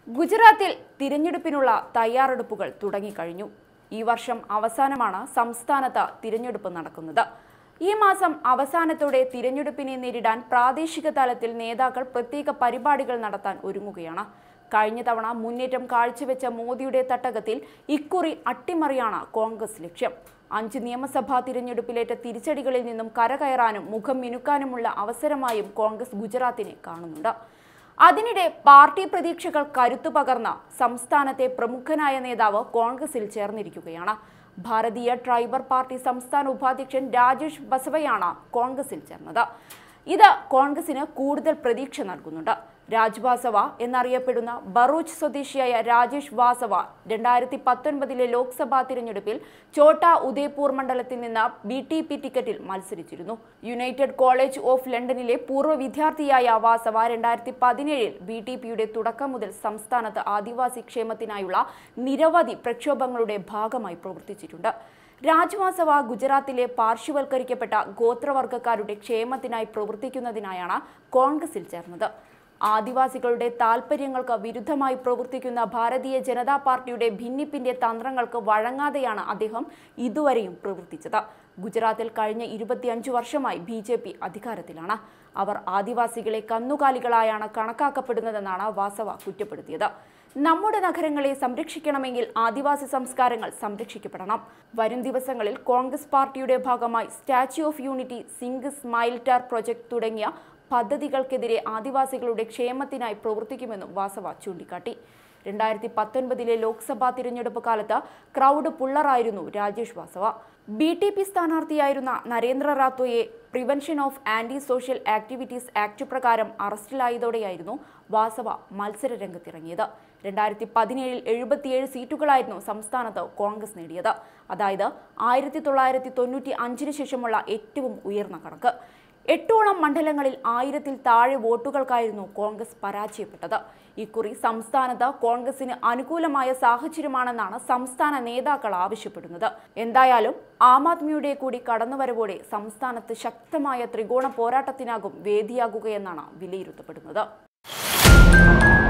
ഗുജറാത്തിൽ തിരഞ്ഞെടുപ്പിനുള്ള തയ്യാറെടുപ്പുകൾ തുടങ്ങിക്കഴിഞ്ഞു ഈ വർഷം അവസാനമാണ് സംസ്ഥാനത്ത് തിരഞ്ഞെടുപ്പ് നടക്കുന്നത് ഈ മാസം അവസാനത്തോടെ തിരഞ്ഞെടുപ്പിനെ നേരിടാൻ പ്രാദേശിക തലത്തിൽ നേതാക്കൾ പ്രത്യേക പരിപാടികൾ നടത്താൻ ഒരുങ്ങുകയാണ് കഴിഞ്ഞ തവണ മുന്നേറ്റം കാഴ്ചവെച്ച മോദിയുടെ തട്ടകത്തിൽ ഇക്കുറി അട്ടിമറിയാണ് കോൺഗ്രസ് ലക്ഷ്യം അഞ്ച് നിയമസഭാ തിരഞ്ഞെടുപ്പിലേറ്റ തിരിച്ചടികളിൽ നിന്നും കരകയറാനും മുഖം മിനുക്കാനുമുള്ള അവസരമായും കോൺഗ്രസ് ഗുജറാത്തിനെ കാണുന്നുണ്ട് അതിനിടെ പാർട്ടി പ്രതീക്ഷകൾ കരുത്തു പകർന്ന സംസ്ഥാനത്തെ പ്രമുഖനായ നേതാവ് കോൺഗ്രസിൽ ചേർന്നിരിക്കുകയാണ് ഭാരതീയ ട്രൈബർ പാർട്ടി സംസ്ഥാന ഉപാധ്യക്ഷൻ രാജേഷ് ബസവയാണ് കോൺഗ്രസിൽ ചേർന്നത് ഇത് കോൺഗ്രസിന് കൂടുതൽ പ്രതീക്ഷ നൽകുന്നുണ്ട് രാജ് വാസവ എന്നറിയപ്പെടുന്ന ബറൂച്ച് സ്വദേശിയായ രാജേഷ് വാസവ രണ്ടായിരത്തി പത്തൊൻപതിലെ ലോക്സഭാ തിരഞ്ഞെടുപ്പിൽ ഛോട്ട ഉദയ്പൂർ മണ്ഡലത്തിൽ നിന്ന് ബി ടി പി ടിക്കറ്റിൽ മത്സരിച്ചിരുന്നു യുണൈറ്റഡ് കോളേജ് ഓഫ് ലണ്ടനിലെ പൂർവ്വ വിദ്യാർത്ഥിയായ വാസവ രണ്ടായിരത്തി പതിനേഴിൽ ബി ടി പിയുടെ തുടക്കം മുതൽ സംസ്ഥാനത്ത് ആദിവാസി ക്ഷേമത്തിനായുള്ള നിരവധി പ്രക്ഷോഭങ്ങളുടെ ഭാഗമായി പ്രവർത്തിച്ചിട്ടുണ്ട് രാജ്വാസവ ഗുജറാത്തിലെ പാർശ്വവൽക്കരിക്കപ്പെട്ട ഗോത്രവർഗക്കാരുടെ ക്ഷേമത്തിനായി പ്രവർത്തിക്കുന്നതിനായാണ് കോൺഗ്രസിൽ ചേർന്നത് ആദിവാസികളുടെ താൽപ്പര്യങ്ങൾക്ക് വിരുദ്ധമായി പ്രവർത്തിക്കുന്ന ഭാരതീയ ജനതാ പാർട്ടിയുടെ ഭിന്നിപ്പിന്റെ തന്ത്രങ്ങൾക്ക് വഴങ്ങാതെയാണ് അദ്ദേഹം ഇതുവരെയും പ്രവർത്തിച്ചത് ഗുജറാത്തിൽ കഴിഞ്ഞ ഇരുപത്തിയഞ്ചു വർഷമായി ബി ജെ പി അധികാരത്തിലാണ് അവർ ആദിവാസികളെ കന്നുകാലികളായാണ് കണക്കാക്കപ്പെടുന്നതെന്നാണ് വാസവ കുറ്റപ്പെടുത്തിയത് നമ്മുടെ നഗരങ്ങളെ സംരക്ഷിക്കണമെങ്കിൽ ആദിവാസി സംസ്കാരങ്ങൾ സംരക്ഷിക്കപ്പെടണം വരും ദിവസങ്ങളിൽ കോൺഗ്രസ് പാർട്ടിയുടെ ഭാഗമായി സ്റ്റാച്യു ഓഫ് യൂണിറ്റി സിംഗ് സ്മൈൽറ്റാർ പ്രൊജക്ട് തുടങ്ങിയ പദ്ധതികൾക്കെതിരെ ആദിവാസികളുടെ ക്ഷേമത്തിനായി പ്രവർത്തിക്കുമെന്നും വാസവ ചൂണ്ടിക്കാട്ടി രണ്ടായിരത്തി പത്തൊൻപതിലെ ലോക്സഭാ തിരഞ്ഞെടുപ്പ് കാലത്ത് crowd പുള്ളറായിരുന്നു Rajesh Vasava B T P സ്ഥാനാർത്ഥിയായിരുന്ന Narendra റാത്തോയെ prevention of anti social activities act പ്രകാരം അറസ്റ്റിലായതോടെയായിരുന്നു വാസവ മത്സര രംഗത്തിറങ്ങിയത് രണ്ടായിരത്തി പതിനേഴിൽ എഴുപത്തിയേഴ് സീറ്റുകളായിരുന്നു സംസ്ഥാനത്ത് കോൺഗ്രസ് നേടിയത് അതായത് ആയിരത്തി തൊള്ളായിരത്തി തൊണ്ണൂറ്റി അഞ്ചിന് ശേഷമുള്ള ഏറ്റവും ഉയർന്ന കണക്ക് എട്ടോളം മണ്ഡലങ്ങളിൽ ആയിരത്തിൽ താഴെ വോട്ടുകൾക്കായിരുന്നു കോൺഗ്രസ് പരാജയപ്പെട്ടത് ഇക്കുറി സംസ്ഥാനത്ത് കോൺഗ്രസിന് അനുകൂലമായ സാഹചര്യമാണെന്നാണ് സംസ്ഥാന നേതാക്കൾ ആവശ്യപ്പെടുന്നത് എന്തായാലും ആം ആദ്മിയുടെ കൂടി കടന്നുവരവോടെ സംസ്ഥാനത്ത് ശക്തമായ ത്രികോണ പോരാട്ടത്തിനാകും വേദിയാകുകയെന്നാണ് വിലയിരുത്തപ്പെടുന്നത്